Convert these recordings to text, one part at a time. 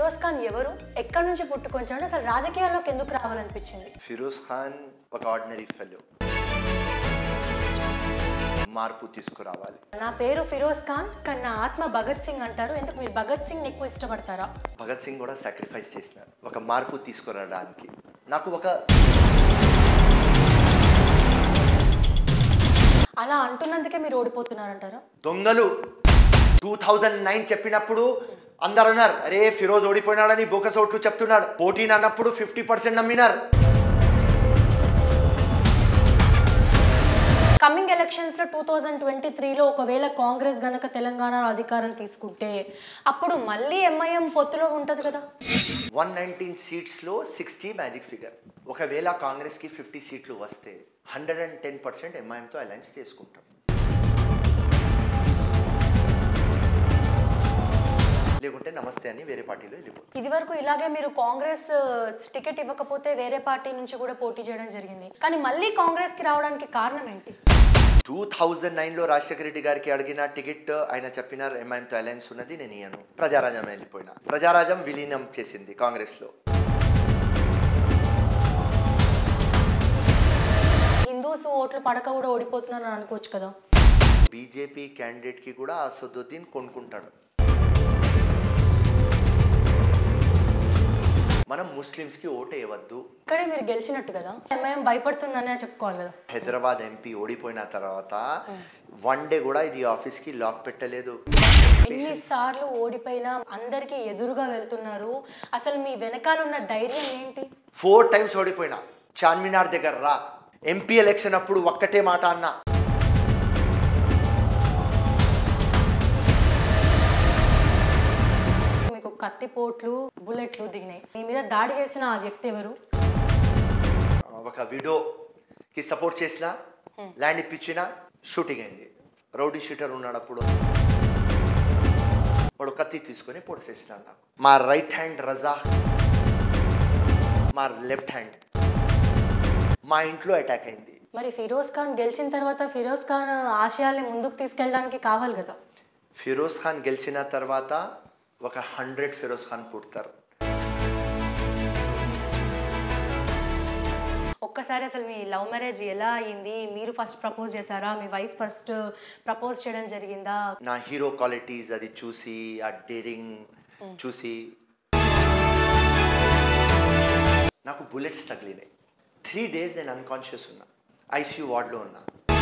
ఫిరోజ్ ఖాన్ ఎవరు ఎక్కడి నుంచి పుట్టుకొచ్చాడు అసలు రాజకీయాల్లోకి ఎందుకు రావాలనిపించింది ఫిరోజ్ ఖాన్ ఒక ఆర్డినరీ ఫెలో మార్పు తీసుకురావాలి నా పేరు ఫిరోజ్ ఖాన్ కానీ నా ఆత్మ భగత్ సింగ్ అంటారు ఎందుకు మీరు భగత్ సింగ్ ఎక్కువ ఇష్టపడతారా భగత్ సింగ్ కూడా సాక్రిఫైస్ చేసినారు ఒక మార్పు తీసుకురావడానికి నాకు ఒక అలా అంటున్నందుకే మీరు ఓడిపోతున్నారంటారా దొంగలు టూ థౌజండ్ నైన్ చెప్పినప్పుడు అందరు అన్నారు అరే ఫిరోజ్ ఓడిపోయినాడని బోకస్ ఓట్లు చెప్తున్నాడు ఫోర్టీన్ అన్నప్పుడు ఫిఫ్టీ పర్సెంట్ నమ్మినారు కమింగ్ ఎలక్షన్స్లో టూ థౌజండ్ ట్వంటీ త్రీలో ఒకవేళ కాంగ్రెస్ గనక తెలంగాణలో అధికారం తీసుకుంటే అప్పుడు మళ్ళీ ఎంఐఎం పొత్తులో ఉంటుంది కదా వన్ నైన్టీన్ సీట్స్లో సిక్స్టీ మ్యాజిక్ ఫిగర్ ఒకవేళ కాంగ్రెస్కి ఫిఫ్టీ సీట్లు వస్తే హండ్రెడ్ అండ్ టెన్ పర్సెంట్ ఎంఐఎంతో అలయన్స్ చేసుకుంటాం లేకుంటే నమస్తే అని వేరే పార్టీలో వెళ్ళిపోతాం ఇది వరకు ఇలాగే మీరు కాంగ్రెస్ టికెట్ ఇవ్వకపోతే వేరే పార్టీ నుంచి కూడా పోటీ చేయడం జరిగింది కానీ మళ్ళీ కాంగ్రెస్కి రావడానికి కారణం ఏంటి టూ థౌజండ్ నైన్లో రాజశేఖర రెడ్డి గారికి అడిగిన టికెట్ ఆయన చెప్పినారు ఎంఐఎంతో అలయన్స్ ఉన్నది నేను ఇయ్యను ప్రజారాజ్యం వెళ్ళిపోయినా ప్రజారాజ్యం విలీనం చేసింది కాంగ్రెస్లో హిందూస్ ఓట్లు పడక కూడా ఓడిపోతున్నారని అనుకోవచ్చు కదా బీజేపీ క్యాండిడేట్కి కూడా అసదుద్దీన్ కొనుక్కుంటాడు మనం ముస్లిమ్స్కి ఓటు వేయవద్దు ఇక్కడే మీరు గెలిచినట్టు కదా ఎంఐఎం భయపడుతుందనే చెప్పుకోవాలి కదా హైదరాబాద్ ఎంపీ ఓడిపోయిన తర్వాత వన్ డే కూడా ఇది ఆఫీస్కి లాక్ పెట్టలేదు ఎన్నిసార్లు ఓడిపోయినా అందరికీ ఎదురుగా వెళ్తున్నారు అసలు మీ వెనకాల ఉన్న ధైర్యం ఏంటి ఫోర్ టైమ్స్ ఓడిపోయినా చార్మినార్ దగ్గర రా ఎంపీ ఎలక్షన్ అప్పుడు ఒక్కటే మాట అన్నా మీకు కత్తిపోట్లు బుల్లెట్లు దిగినాయి మీ మీద దాడి చేసిన ఆ వ్యక్తి ఎవరు ఒక విడోకి సపోర్ట్ చేసిన ల్యాండ్ ఇప్పించిన షూటింగ్ అయింది రౌడీ షూటర్ ఉన్నాడు అప్పుడు వాడు కత్తి తీసుకొని పొడిసేసినాడు నాకు మా రైట్ హ్యాండ్ రజా మా లెఫ్ట్ హ్యాండ్ మా ఇంట్లో అటాక్ అయింది మరి ఫిరోజ్ ఖాన్ గెలిచిన తర్వాత ఫిరోజ్ ఖాన్ ఆశయాల్ని ముందుకు తీసుకెళ్ళడానికి కావాలి కదా ఫిరోజ్ ఖాన్ గెలిచిన తర్వాత ఒక హండ్రెడ్ ఫిరోజ్ ఖాన్ పుడతారు ఒక్కసారి అసలు మీ లవ్ మ్యారేజ్ ఎలా అయింది మీరు ఫస్ట్ ప్రపోజ్ చేశారా మీ వైఫ్ ఫస్ట్ ప్రపోజ్ చేయడం జరిగిందా నా హీరో క్వాలిటీస్ అది చూసి ఆ డేరింగ్ చూసి నాకు బుల్లెట్స్ తగిలినాయి త్రీ డేస్ నేను అన్కాన్షియస్ ఉన్నా ఐసీయూ వార్డ్లో ఉన్నా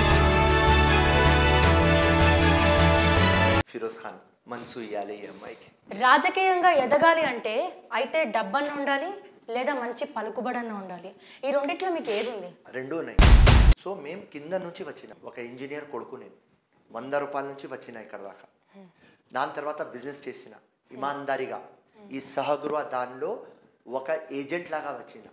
ఫిరోజ్ ఖాన్ మనసు ఇవ్వాలి ఈ అమ్మాయికి రాజకీయంగా ఎదగాలి అంటే అయితే డబ్బన్న ఉండాలి లేదా మంచి పలుకుబడన్న ఉండాలి ఈ రెండిట్లో మీకు ఏది ఉంది రెండు ఉన్నాయి సో మేము కింద నుంచి వచ్చినాం ఒక ఇంజనీర్ కొడుకు నేను వంద రూపాయల నుంచి వచ్చిన ఇక్కడ దాకా దాని తర్వాత బిజినెస్ చేసిన ఇమాందారిగా ఈ సహగృహ దానిలో ఒక ఏజెంట్ లాగా వచ్చిన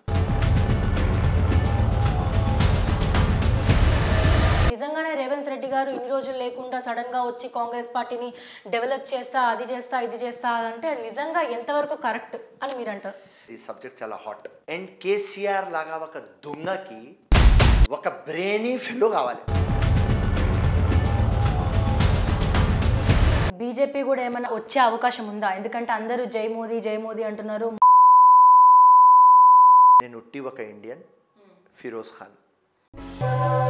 నిజంగానే రేవంత్ రెడ్డి గారు ఇన్ని రోజులు లేకుండా సడన్ గా వచ్చి కాంగ్రెస్ పార్టీని డెవలప్ చేస్తా అది చేస్తా ఇది చేస్తా అంటే నిజంగా ఎంతవరకు కరెక్ట్ అని మీరు అంటారు ఈ సబ్జెక్ట్ చాలా హాట్ అండ్ కేసీఆర్ లాగా ఒక దొంగకి ఒక బ్రెయినీ ఫెలో కావాలి బీజేపీ కూడా ఏమైనా వచ్చే అవకాశం ఉందా ఎందుకంటే అందరూ జై మోదీ జై మోదీ అంటున్నారు నేను ఉట్టి ఒక ఇండియన్ ఫిరోజ్ ఖాన్